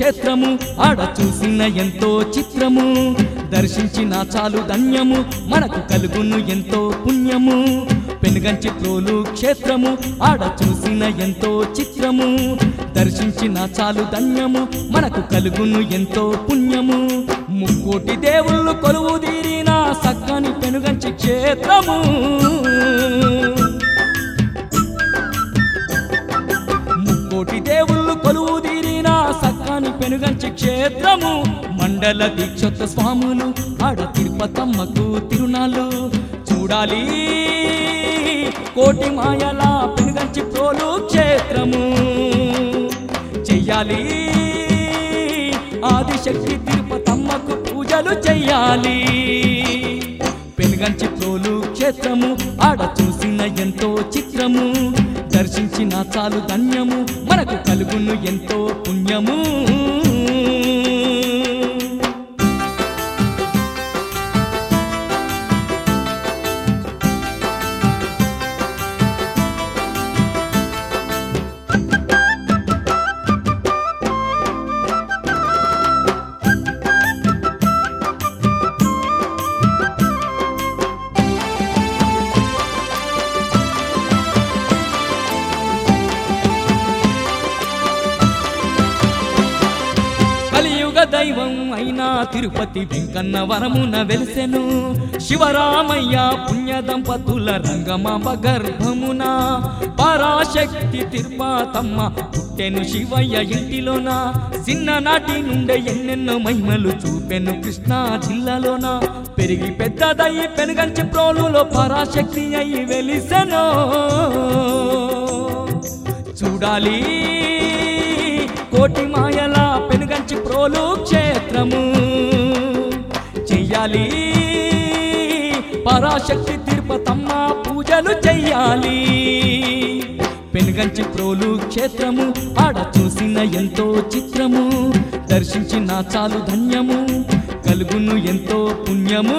క్షేత్రము ఆడ చూసిన ఎంతో చిత్రము దర్శించిన చాలు ధన్యము మనకు కలుగును ఎంతో పుణ్యము పెనుగంచి ప్రోలు క్షేత్రము ఆడ చూసిన ఎంతో చిత్రము దర్శించిన చాలు ధన్యము మనకు కలుగును ఎంతో పుణ్యము ముక్కోటి దేవుళ్ళు కొలువు తీరిన సక్కని పెనుగంచి క్షేత్రము ముక్కోటి దేవుళ్ళు కొలువు తీరిన సక్కని పెనుగంచి క్షేత్రము మండల దీక్షొత్త స్వాములు ఆడ తిరుపతమ్మకు తిరునాళ్ళు చూడాలి కోటి మాయల పెనుగంచి ప్రోలు క్షేత్రము చెయ్యాలి ఆదిశక్తి తిరుపతమ్మకు పూజలు చెయ్యాలి పెనుగంచి ప్రోలు క్షేత్రము ఆడ చూసిన ఎంతో చిత్రము దర్శించిన చాలు ధన్యము మనకు కలుగును ఎంతో పుణ్యము కలియుగ దైవం అయినా తిరుపతి వెంకన్న వరమున వెలిసెను శివరామయ్య పుణ్య దంపతుల రంగమాంబ గర్భమున పరాశక్తి తిరుపతమ్మ పుట్టెను శివయ్య ఇంటిలోన చిన్ననాటి నుండే ఎన్నెన్నో మహిమలు చూపెను కృష్ణా జిల్లాలోన పెరిగి పెద్దదై పెనుగంచి ప్రోలులో పరాశక్తి అయి వెలిసెను చూడాలి కోటి మాయల పెనుగంచి ప్రోలు క్షేత్రము చెయ్యాలి పరాశక్తి తిరుపతమ్మ పూజలు చెయ్యాలి పెనుగంచి ప్రోలు క్షేత్రము ఆడ చూసిన ఎంతో చిత్రము దర్శించిన చాలు ధన్యము కలుగును ఎంతో పుణ్యము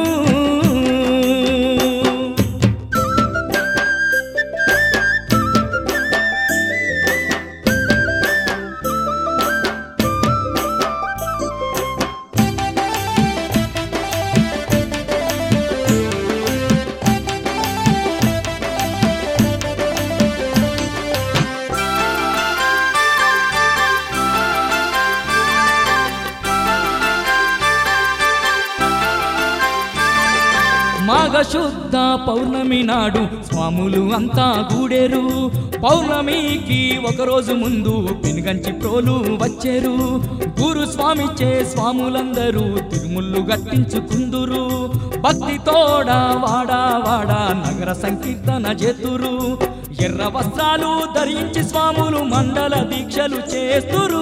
మాఘశుద్ధ పౌర్ణమి నాడు స్వాములు అంతా గూడేరు పౌర్ణమికి ఒకరోజు ముందు పెనుగంచి ప్రోలు వచ్చేరు గురు స్వామిచే స్వాములందరూ తిరుముళ్ళు గట్టించుకుందురు భక్తి తోడ వాడా వాడా నగర సంకీర్తన చేతురు ఎర్ర వస్త్రాలు ధరించి స్వాములు మండల దీక్షలు చేస్తురు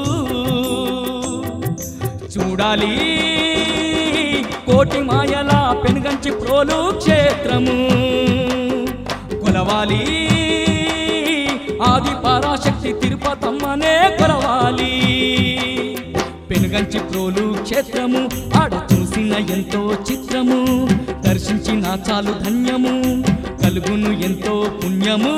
చూడాలి కోటి మాయల పెనుగంచి ప్రోలు క్షేత్రము కొలవాలి ఆది పరాశక్తి తిరుపతమ్మనే కొలవాలి పెనుగంచి ప్రోలు క్షేత్రము ఆడ చూసిన ఎంతో చిత్రము దర్శించిన చాలు ధన్యము కలుగును ఎంతో పుణ్యము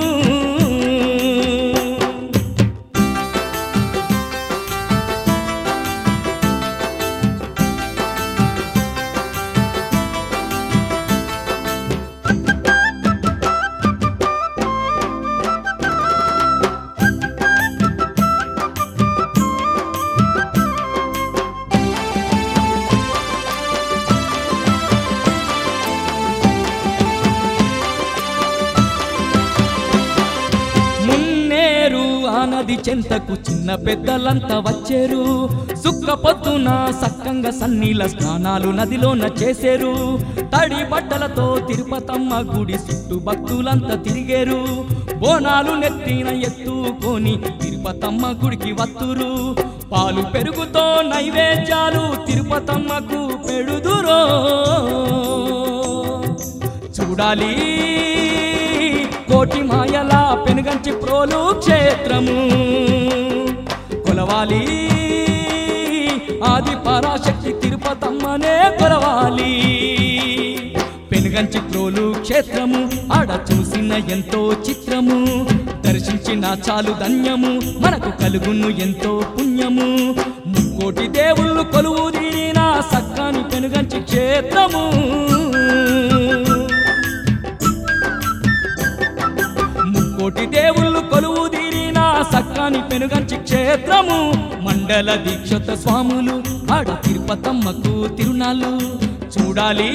మున్నేరు ఆ నది చెంతకు చిన్న పెద్దలంతా వచ్చేరు సుక్క పొద్దున సక్కంగా సన్నీల స్నానాలు నదిలోన చేసేరు తడి బట్టలతో తిరుపతమ్మ గుడి చుట్టూ భక్తులంతా తిరిగేరు బోనాలు నెత్తిన ఎత్తుకొని తిరుపతమ్మ గుడికి వత్తురు పాలు పెరుగుతో నైవేద్యాలు తిరుపతమ్మకు పెడుదురో చూడాలి కోటి మాయల పెనుగంచి ప్రోలు క్షేత్రము కొలవాలి ఆది పరాశక్తి తిరుపతమ్మనే కొలవాలి పెనుగంచి ప్రోలు క్షేత్రము ఆడ చూసిన ఎంతో చిత్రము దర్శించిన చాలు ధన్యము మనకు కలుగును ఎంతో పుణ్యము ముక్కోటి దేవుళ్ళు కొలువు తీరిన సక్కని పెనుగంచి క్షేత్రము ముక్కోటి దేవుళ్ళు కొలువు తీరిన సక్కని పెనుగంచి క్షేత్రము మండల దీక్షత స్వాములు ఆడ తిరుపతమ్మకు తిరునాళ్ళు చూడాలి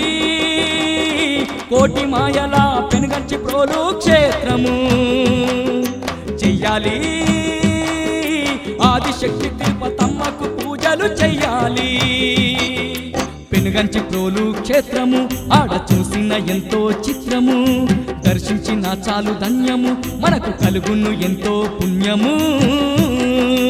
కోటి మాయల పెనుగంచి ప్రోలు క్షేత్రము చెయ్యాలి ఆదిశక్తి తిరుపతమ్మకు పూజలు చెయ్యాలి పెనుగంచి ప్రోలు క్షేత్రము ఆడ చూసిన ఎంతో చిత్రము దర్శించిన చాలు ధన్యము మనకు కలుగును ఎంతో పుణ్యము